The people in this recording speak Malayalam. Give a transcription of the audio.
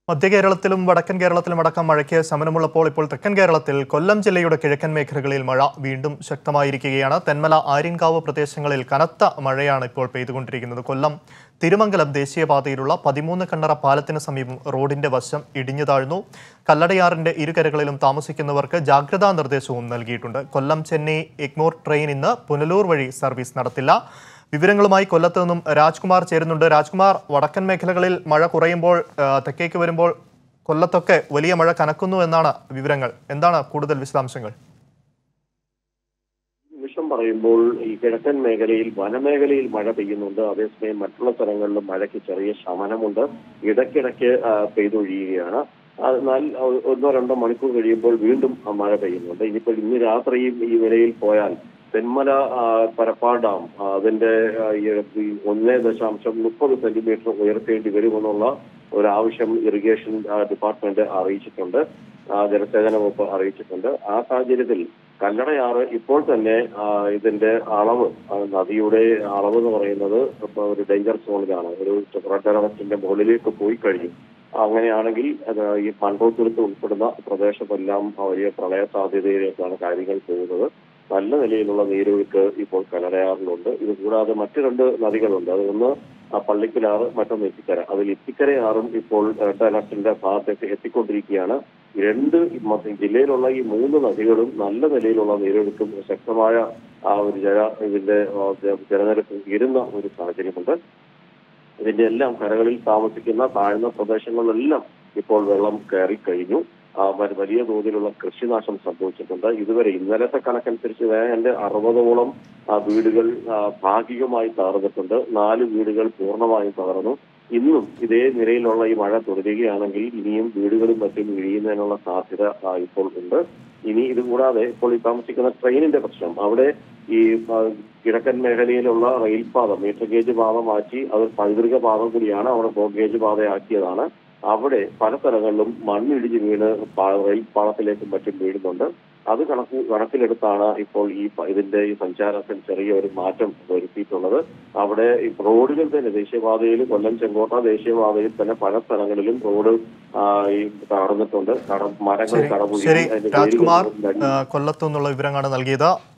മധ്യ കേരളത്തിലും വടക്കൻ കേരളത്തിലും അടക്കം മഴയ്ക്ക് ശമനമുള്ളപ്പോൾ ഇപ്പോൾ തെക്കൻ കേരളത്തിൽ കൊല്ലം ജില്ലയുടെ കിഴക്കൻ മേഖലകളിൽ മഴ വീണ്ടും ശക്തമായിരിക്കുകയാണ് തെന്മല ആര്യൻകാവ് പ്രദേശങ്ങളിൽ കനത്ത മഴയാണ് ഇപ്പോൾ പെയ്തുകൊണ്ടിരിക്കുന്നത് കൊല്ലം തിരുമംഗലം ദേശീയപാതയിലുള്ള പതിമൂന്ന് കണ്ണറ പാലത്തിന് സമീപം റോഡിന്റെ വശം ഇടിഞ്ഞു താഴ്ന്നു കല്ലടയാറിന്റെ ഇരുകരകളിലും താമസിക്കുന്നവർക്ക് ജാഗ്രതാ നിർദ്ദേശവും നൽകിയിട്ടുണ്ട് കൊല്ലം ചെന്നൈ എഗ്മോർ ട്രെയിൻ ഇന്ന് പുനലൂർ വഴി സർവീസ് നടത്തില്ല വിവരങ്ങളുമായി കൊല്ലത്ത് നിന്നും രാജ്കുമാർ ചേരുന്നുണ്ട് രാജ്കുമാർ വടക്കൻ മേഖലകളിൽ മഴ കുറയുമ്പോൾ ആ, തെക്കേക്ക് വരുമ്പോൾ കൊല്ലത്തൊക്കെ വലിയ മഴ കനക്കുന്നു എന്നാണ് വിവരങ്ങൾ എന്താണ് കൂടുതൽ വിശദാംശങ്ങൾ നിമിഷം പറയുമ്പോൾ ഈ കിഴക്കൻ മേഖലയിൽ വനമേഖലയിൽ മഴ പെയ്യുന്നുണ്ട് അതേസമയം മറ്റുള്ള സ്ഥലങ്ങളിലും മഴയ്ക്ക് ചെറിയ ശമനമുണ്ട് ഇടയ്ക്കിടയ്ക്ക് ആ, പെയ്തൊഴിയുകയാണ് എന്നാൽ ഒ- ഒന്നോ രണ്ടോ മണിക്കൂർ കഴിയുമ്പോൾ വീണ്ടും ആ മഴ പെയ്യുന്നുണ്ട് ഇനിയിപ്പോൾ ഇന്ന് രാത്രിയും ഈ നിലയിൽ പോയാൽ തെന്മല ആ, പരപ്പാട് ഡാം ആ, അതിന്റെ ആ, ഈ ഈ ഒന്നേ ദശാംശം മുപ്പത് സെന്റിമീറ്റർ ഉയർത്തേണ്ടി വരുമെന്നുള്ള ഒരു ആവശ്യം ഇറിഗേഷൻ ആ, ഡിപ്പാർട്ട്മെന്റ് അറിയിച്ചിട്ടുണ്ട് ആ, ജലസേചന വകുപ്പ് അറിയിച്ചിട്ടുണ്ട് ആ സാഹചര്യത്തിൽ കല്ലടയാറ് ഇപ്പോൾ തന്നെ ആ, ഇതിന്റെ അളവ് ആ, നദിയുടെ അളവ് എന്ന് പറയുന്നത് ഇപ്പൊ ഒരു ഡേഞ്ചർ സോണിലാണ് ഒരു റെഡ് അലർട്ടിന്റെ മുകളിലേക്ക് പോയി കഴിഞ്ഞു അങ്ങനെയാണെങ്കിൽ അത് ഈ പണ്ടോത്തുരുത്ത് ഉൾപ്പെടുന്ന പ്രദേശത്തെല്ലാം വലിയ പ്രളയ സാധ്യതയിലേക്കാണ് കാര്യങ്ങൾ പോകുന്നത് നല്ല നിലയിലുള്ള നീരൊഴുക്ക് ഇപ്പോൾ കല്ലടയാറിലുണ്ട് ഇത് കൂടാതെ മറ്റു രണ്ട് നദികളുണ്ട് അത് ഒന്ന് ആ പള്ളിക്കലാറ് മറ്റൊന്ന് ഇത്തിക്കര അതിൽ ഇത്തിക്കരയാറും ഇപ്പോൾ റെഡ് അലർട്ടിന്റെ ഭാഗത്തേക്ക് എത്തിക്കൊണ്ടിരിക്കുകയാണ് ഈ രണ്ട് മ- ജില്ലയിലുള്ള ഈ മൂന്ന് നദികളും നല്ല നിലയിലുള്ള നീരൊഴുക്കും ശക്തമായ ആ ഒരു ജല ഇതിന്റെ ആ, ജ- ജലനിരപ്പ് ഉയരുന്ന ഒരു സാഹചര്യമുണ്ട് ഇതിന്റെ എല്ലാം കരകളിൽ താമസിക്കുന്ന താഴ്ന്ന പ്രദേശങ്ങളിലെല്ലാം ഇപ്പോൾ വെള്ളം കയറി കഴിഞ്ഞു ആ, വ- വലിയ തോതിലുള്ള കൃഷിനാശം സംഭവിച്ചിട്ടുണ്ട് ഇതുവരെ ഇന്നലത്തെ കണക്കനുസരിച്ച് ഏതാണ്ട് അറുപതോളം ആ, വീടുകൾ ആ, ഭാഗികമായി തകർന്നിട്ടുണ്ട് നാല് വീടുകൾ പൂർണ്ണമായും തകർന്നു ഇന്നും ഇതേ നിലയിലുള്ള ഈ മഴ തുടരുകയാണെങ്കിൽ ഇനിയും വീടുകളും മറ്റും ഇഴിയുന്നതിനുള്ള സാധ്യത ആ, ഇപ്പോൾ ഉണ്ട് ഇനി ഇത് കൂടാതെ ഇപ്പോൾ ഈ താമസിക്കുന്ന ട്രെയിനിന്റെ പ്രശ്നം അവിടെ ഈ ആ, കിഴക്കൻ മേഖലയിലുള്ള റെയിൽപാത മീറ്റർ ഗേജ് പാത മാറ്റി അത് പൈതൃക പാത കൂടിയാണ് അവിടെ ബ്രോഡ് ഗേജ് പാതയാക്കിയതാണ് അവിടെ പല സ്ഥലങ്ങളിലും മണ്ണിടിഞ്ഞ് വീണ് പാ- റെയിൽ പാളത്തിലേക്കും മറ്റും വീഴുന്നുണ്ട് അത് കണക്ക് കണക്കിലെടുത്താണ് ഇപ്പോൾ ഈ പ- ഇതിന്റെ ഈ സഞ്ചാരത്തിൽ ചെറിയ ഒരു മാറ്റം വരുത്തിയിട്ടുള്ളത് അവിടെ ഈ റോഡുകൾ തന്നെ ദേശീയപാതയിൽ കൊല്ലം ചെങ്കോട്ട ദേശീയപാതയിൽ തന്നെ പല സ്ഥലങ്ങളിലും റോഡ് ആ, ഈ തകർന്നിട്ടുണ്ട് കട മരങ്ങൾ ശരി കടപുഴി ശരി അതിന്റെ രാജ്കുമാർ വേരുകൾ ആ, കൊല്ലത്തു നിന്നുള്ള വിവരങ്ങളാണ് നൽകിയത്